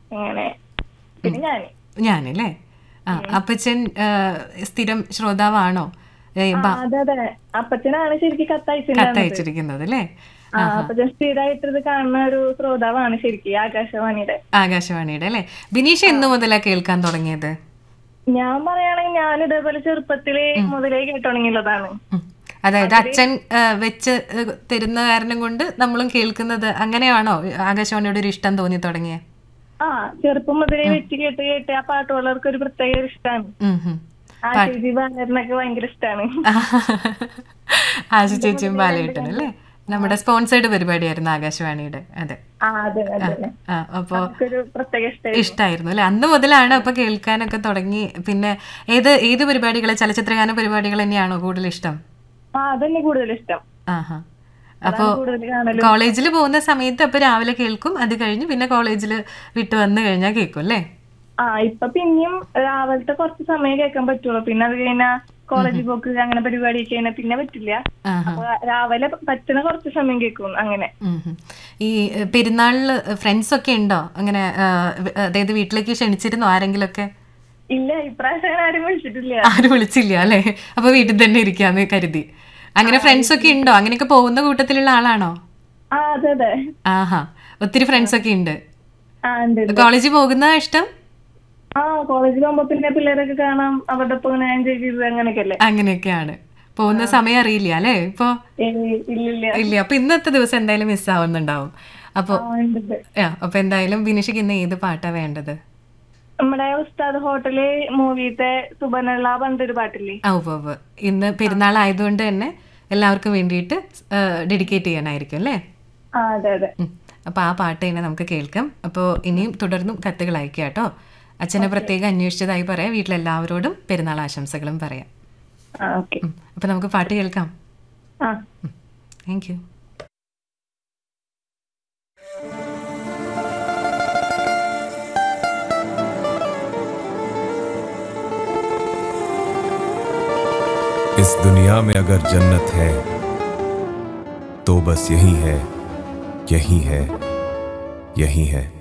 അങ്ങനെ പിന്നെ ഞാന് ഞാനല്ലേ ആ അപ്പച്ചൻ ആ, സ്ഥിരം ശ്രോതാവാണോ ഏ, ആ, ബ- അതെ അതെ അപ്പച്ചനാണ് ശരിക്കും കത്തയച്ചിട്ടുണ്ടായിരുന്നത് കത്തയച്ചിരിക്കുന്നത് അല്ലേ ആ അപ്പച്ചൻ സ്ഥിരമായിട്ട് ഇത് കാണുന്ന ഒരു ശ്രോതാവാണ് ശരിക്കും ആകാശവാണിയുടെ ആകാശവാണിയുടെ അല്ലേ ബിനീഷ് എന്ന് മുതലാ കേൾക്കാൻ തുടങ്ങിയത് ഞാൻ പറയുകയാണെങ്കിൽ ഞാൻ ഇതേപോലെ ചെറുപ്പത്തില് മുതലേ കേട്ടുടങ്ങിയുള്ളതാണ് ഉം. അതായത് അച്ഛൻ ആ, വെച്ച് ഏ, തരുന്ന കാരണം കൊണ്ട് നമ്മളും കേൾക്കുന്നത് അങ്ങനെയാണോ ആകാശവാണിയുടെ ഒരു ഇഷ്ടം തോന്നി തുടങ്ങിയ ആ ചെറുപ്പം മുതലേ വെച്ച് കേട്ട് കേട്ട് ആ പാട്ടുള്ളവർക്ക് ഒരു പ്രത്യേക ഒരു ഇഷ്ടമാണ് ആ ചേച്ചി ബാലറിനൊക്കെ ഭയങ്കര ഇഷ്ടമാണ് ആശു ചേച്ചിയും ബാലയേട്ടൻ അല്ലേ നമ്മുടെ സ്പോൺസേർഡ് പരിപാടിയായിരുന്നു ആകാശവാണിയുടെ അതെ ആ അതെ അതെ ആ അപ്പോ നമുക്കൊരു പ്രത്യേക ഇഷ്ടമായിരുന്നു ഇഷ്ടായിരുന്നു അല്ലെ അന്ന് മുതലാണ് അപ്പൊ കേൾക്കാനൊക്കെ തുടങ്ങി പിന്നെ ഏത് ഏത് പരിപാടികളെ ചലച്ചിത്രഗാന പരിപാടികൾ തന്നെയാണോ കൂടുതൽ ഇഷ്ടം ആ അതന്നെ കൂടുതൽ ഇഷ്ടം ആഹാ അപ്പോ അതാണ് കൂടുതൽ കാണലും കോളേജിൽ പോകുന്ന സമയത്ത് അപ്പൊ രാവിലെ കേൾക്കും അത് കഴിഞ്ഞ് പിന്നെ കോളേജിൽ വിട്ട് വന്നു കഴിഞ്ഞാൽ കേൾക്കും അല്ലേ ആ ഇപ്പൊ പിന്നെയും രാവിലത്തെ കുറച്ച് സമയം കേൾക്കാൻ പറ്റുള്ളൂ പിന്നെ അത് കഴിഞ്ഞാ കോളേജിൽ പോക്ക് അങ്ങനെ പരിപാടി കഴിഞ്ഞാൽ പിന്നെ പറ്റില്ല ആഹാ അപ്പൊ രാവിലെ പറ്റുന്ന കുറച്ച് സമയം കേൾക്കും അങ്ങനെ ഉം ഉം. ഈ ഏഹ്, പെരുന്നാളില് ഫ്രണ്ട്സ് ഒക്കെ ഉണ്ടോ അങ്ങനെ ഏഹ്, വ- അതായത് വീട്ടിലേക്ക് ക്ഷണിച്ചിരുന്നോ ആരെങ്കിലും ഒക്കെ ഇല്ല ഇപ്രാവശ്യം അങ്ങനെ ആരും വിളിച്ചിട്ടില്ല ആരും വിളിച്ചില്ല അല്ലേ അപ്പൊ വീട്ടിൽ തന്നെ ഇരിക്കാന്ന് കരുതി അങ്ങനെ ഫ്രണ്ട്സ് ഒക്കെ ഉണ്ടോ അങ്ങനെയൊക്കെ പോകുന്ന കൂട്ടത്തിലുള്ള ആളാണോ ആ അതെ അതെ ആഹാ ഒത്തിരി ഫ്രണ്ട്സ് ഒക്കെ ഉണ്ട് ആ ഉണ്ട് ഉണ്ട്. കോളേജിൽ പോകുന്ന ഇഷ്ടം ആ കോളേജിൽ പോകുമ്പോ പിന്നെ പിള്ളേരൊക്കെ കാണാം അവരുടെ ഒപ്പം ഇങ്ങനെ എൻജോയ് ചെയ്ത് അങ്ങനെയൊക്കെയല്ലേ അങ്ങനെയൊക്കെയാണ് പോകുന്ന സമയം അറിയില്ല അല്ലേ ഇപ്പൊ ഏയ് ഇല്ലില്ല ഇല്ല അപ്പൊ ഇന്നത്തെ ദിവസം എന്തായാലും മിസ് ആവുന്നുണ്ടാവും അപ്പൊ ആ ഉണ്ട് ഉണ്ട്. ആ, അപ്പൊ എന്തായാലും ബിനിഷിക്ക് ഇന്ന് ഏത് പാട്ടാ വേണ്ടത് നമ്മുടെ ഉസ്താദ് ഹോട്ടല് മൂവിത്തെ സുബനുള്ള പണ്ടൊരു പാട്ടില്ലേ ആ ഉവ്വ് ഉവ്വ് ഇന്ന് പെരുന്നാൾ ആയതുകൊണ്ട് തന്നെ എല്ലാവർക്കും വേണ്ടിയിട്ട് ഡെഡിക്കേറ്റ് ചെയ്യാനായിരിക്കും അല്ലേ ആ അതെ അതെ ഉം. അപ്പൊ ആ പാട്ട് തന്നെ നമുക്ക് കേൾക്കാം അപ്പോൾ ഇനിയും തുടർന്നും കത്തുകൾ അയക്കുക കേട്ടോ അച്ഛനെ പ്രത്യേകം അന്വേഷിച്ചതായി പറയാം വീട്ടിലെല്ലാവരോടും പെരുന്നാൾ ആശംസകളും പറയാം ആ ഓക്കെ ഉം. അപ്പൊ നമുക്ക് പാട്ട് കേൾക്കാം ആ താങ്ക് യു इस दुनिया में अगर जन्नत है तो बस यही है यही है यही है